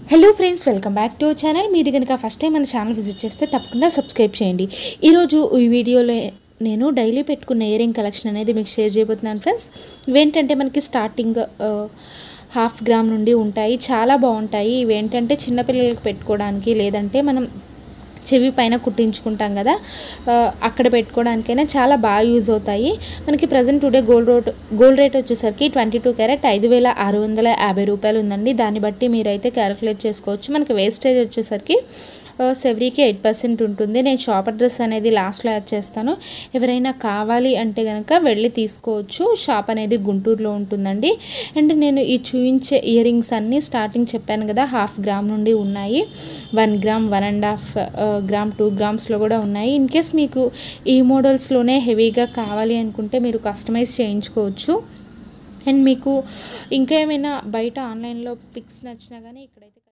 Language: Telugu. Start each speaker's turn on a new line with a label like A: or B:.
A: hello friends welcome back to channel మీరు కనుక ఫస్ట్ టైం మన ఛానల్ విజిట్ చేస్తే తప్పకుండా సబ్స్క్రైబ్ చేయండి ఈరోజు ఈ వీడియోలో నేను డైలీ పెట్టుకున్న ఇయర్ రింగ్ కలెక్షన్ అనేది మీకు షేర్ చేయబోతున్నాను ఫ్రెండ్స్ ఇవేంటంటే మనకి స్టార్టింగ్ హాఫ్ గ్రామ్ నుండి ఉంటాయి చాలా బాగుంటాయి ఇవేంటంటే చిన్నపిల్లలకు పెట్టుకోవడానికి లేదంటే మనం చెవి పైన కుట్టించుకుంటాం కదా ఆ, అక్కడ పెట్టుకోవడానికైనా చాలా బాగా యూజ్ అవుతాయి మనకి present today gold rate gold rate వచ్చేసరికి ట్వంటీ టూ క్యారెట్ ఐదు వేల ఆరు వందల యాభై రూపాయలు ఉందండి దాన్ని బట్టి మీరైతే క్యాలిక్యులేట్ చేసుకోవచ్చు మనకి వేస్టేజ్ వచ్చేసరికి సెవరీకి ఎయిట్ పర్సెంట్ ఉంటుంది నేను షాప్ అడ్రస్ అనేది లాస్ట్లో యాడ్ చేస్తాను ఎవరైనా కావాలి అంటే కనుక వెళ్ళి తీసుకోవచ్చు షాప్ అనేది గుంటూరులో ఉంటుందండి అండ్ నేను ఈ చూయించే ఇయర్ రింగ్స్ అన్నీ స్టార్టింగ్ చెప్పాను కదా హాఫ్ గ్రామ్ నుండి ఉన్నాయి one gram one and half gram two గ్రామ్స్లో కూడా ఉన్నాయి ఇన్ కేస్ మీకు ఈ మోడల్స్లోనే హెవీగా కావాలి అనుకుంటే మీరు కస్టమైజ్ చేయించుకోవచ్చు అండ్ మీకు ఇంకా ఏమైనా బయట ఆన్లైన్లో పిక్స్ నచ్చినా కానీ ఇక్కడైతే